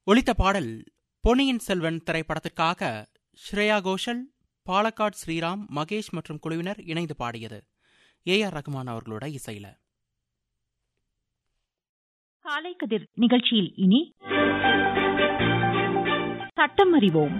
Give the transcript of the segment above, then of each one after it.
ஒலித்த பாடல் பொன்னியின் செல்வன் திரைப்படத்திற்காக ஸ்ரேயா கோஷல் பாலக்காட் ஸ்ரீராம் மகேஷ் மற்றும் குழுவினர் இணைந்து பாடியது ஏ ஆர் ரகுமான் அவர்களோட இசையில காலை கதிர் நிகழ்ச்சியில் இனி சட்டம் அறிவோம்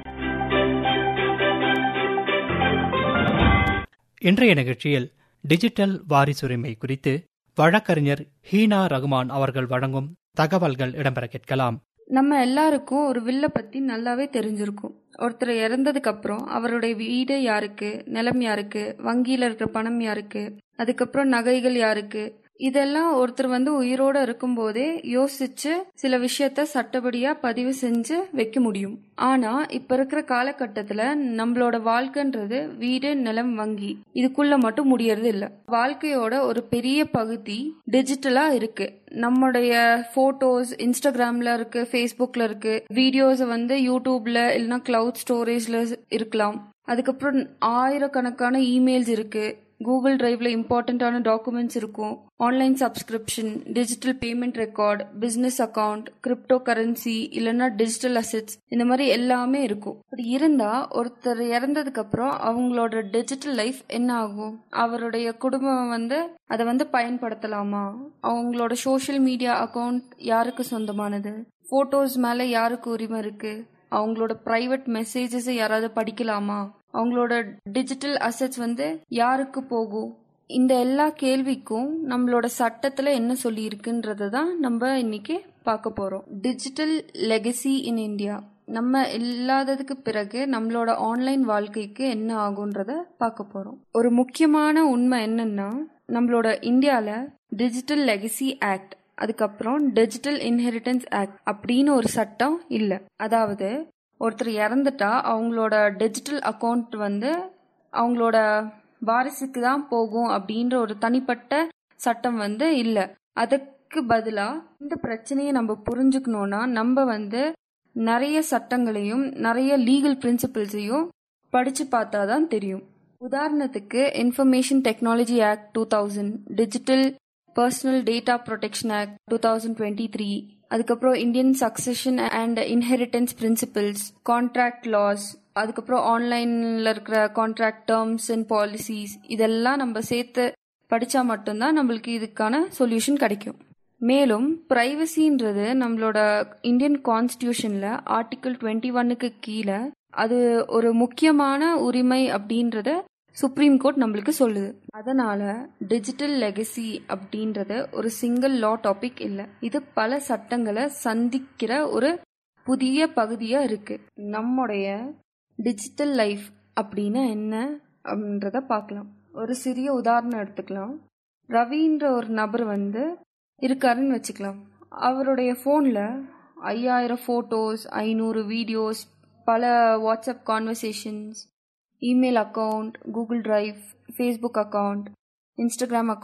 இன்றைய நிகழ்ச்சியில் டிஜிட்டல் வாரிசுரிமை குறித்து வழக்கறிஞர் ஹீனா ரகுமான் அவர்கள் வழங்கும் தகவல்கள் இடம்பெற கேட்கலாம் நம்ம எல்லாருக்கும் ஒரு வில்ல பத்தி நல்லாவே தெரிஞ்சிருக்கும் ஒருத்தர் இறந்ததுக்கு அப்புறம் அவருடைய வீடு யாருக்கு நிலம் யாருக்கு வங்கியில இருக்கிற பணம் யாருக்கு அதுக்கப்புறம் நகைகள் யாருக்கு இதெல்லாம் ஒருத்தர் வந்து உயிரோட இருக்கும்போதே யோசிச்சு சில விஷயத்த சட்டப்படியா பதிவு செஞ்சு வைக்க முடியும் ஆனா இப்ப இருக்கிற காலகட்டத்துல நம்மளோட வாழ்க்கைன்றது வீடு நிலம் வங்கி இதுக்குள்ள மட்டும் முடியறது இல்ல வாழ்க்கையோட ஒரு பெரிய பகுதி டிஜிட்டலா இருக்கு நம்முடைய போட்டோஸ் இன்ஸ்டாகிராம்ல இருக்கு ஃபேஸ்புக்ல இருக்கு வீடியோஸ் வந்து யூடியூப்ல இல்லைன்னா கிளவுட் ஸ்டோரேஜ்ல இருக்கலாம் அதுக்கப்புறம் ஆயிரக்கணக்கான இமெயில்ஸ் இருக்கு கூகுள் டிரைவ்ல இம்பார்ட்டண்ட்டான டாக்குமெண்ட்ஸ் இருக்கும் online subscription digital payment record business account cryptocurrency இல்லைன்னா டிஜிட்டல் அசெட்ஸ் இந்த மாதிரி எல்லாமே இருக்கும் அப்படி இருந்தா ஒருத்தர் இறந்ததுக்கு அப்புறம் அவங்களோட டிஜிட்டல் லைஃப் என்ன ஆகும் அவருடைய குடும்பம் வந்து அதை வந்து பயன்படுத்தலாமா அவங்களோட சோஷியல் மீடியா அக்கவுண்ட் யாருக்கு சொந்தமானது போட்டோஸ் மேல யாருக்கு உரிமை இருக்கு அவங்களோட பிரைவேட் மெசேஜஸ் யாராவது படிக்கலாமா அவங்களோட டிஜிட்டல் அசெட்ஸ் வந்து யாருக்கு போகும் இந்த எல்லா கேள்விக்கும் நம்மளோட சட்டத்துல என்ன சொல்லி இருக்குன்றத தான் நம்ம இன்னைக்கு பார்க்க போறோம் டிஜிட்டல் லெகசி இன் இந்தியா நம்ம இல்லாததுக்கு பிறகு நம்மளோட ஆன்லைன் வாழ்க்கைக்கு என்ன ஆகுன்றத பார்க்க போறோம் ஒரு முக்கியமான உண்மை என்னன்னா நம்மளோட இந்தியால டிஜிட்டல் லெகசி ஆக்ட் அதுக்கப்புறம் டிஜிட்டல் இன்ஹெரிட்டன்ஸ் ஆக்ட் அப்படின்னு ஒரு சட்டம் இல்லை அதாவது ஒருத்தர் இறந்துட்டா அவங்களோட டிஜிட்டல் அக்கௌண்ட் வந்து அவங்களோட வாரிசுக்கு தான் போகும் அப்படின்ற ஒரு தனிப்பட்ட சட்டம் வந்து இல்லை அதுக்கு பதிலாக இந்த பிரச்சனையை நம்ம புரிஞ்சுக்கணும்னா நம்ம வந்து நிறைய சட்டங்களையும் நிறைய லீகல் பிரின்சிபிள்ஸையும் படிச்சு பார்த்தா தான் தெரியும் உதாரணத்துக்கு information technology act two thousand digital personal data protection act two thousand twenty three அதுக்கப்புறம் Indian succession and inheritance principles contract laws அதுக்கப்புறம் ஆன்லைன்ல இருக்கிற கான்ட்ராக்ட் டேர்ம்ஸ் அண்ட் பாலிசிஸ் இதெல்லாம் நம்ம சேர்த்து படிச்சா மட்டும்தான் நம்மளுக்கு இதுக்கான சொல்யூஷன் கிடைக்கும் மேலும் பிரைவசின்றது நம்மளோட இந்தியன் கான்ஸ்டியூஷன்ல ஆர்டிகிள் டுவெண்ட்டி ஒன்னுக்கு கீழே அது ஒரு முக்கியமான உரிமை அப்படின்றத சுப்ரீம் கோர்ட் நம்மளுக்கு சொல்லுது அதனால டிஜிட்டல் லெகசி அப்படின்றது ஒரு சிங்கிள் லா டாபிக் இல்லை இது பல சட்டங்களை சந்திக்கிற ஒரு புதிய பகுதியா இருக்கு நம்முடைய டிஜிட்டல் லைஃப் அப்படின்னா என்ன அப்படின்றத பார்க்கலாம் ஒரு சிறிய உதாரணம் எடுத்துக்கலாம் ரவின்ற ஒரு நபர் வந்து இருக்காருன்னு வச்சுக்கலாம் அவருடைய ஃபோனில் ஐயாயிரம் ஃபோட்டோஸ் ஐநூறு வீடியோஸ் பல WhatsApp conversations email account Google Drive Facebook account Instagram account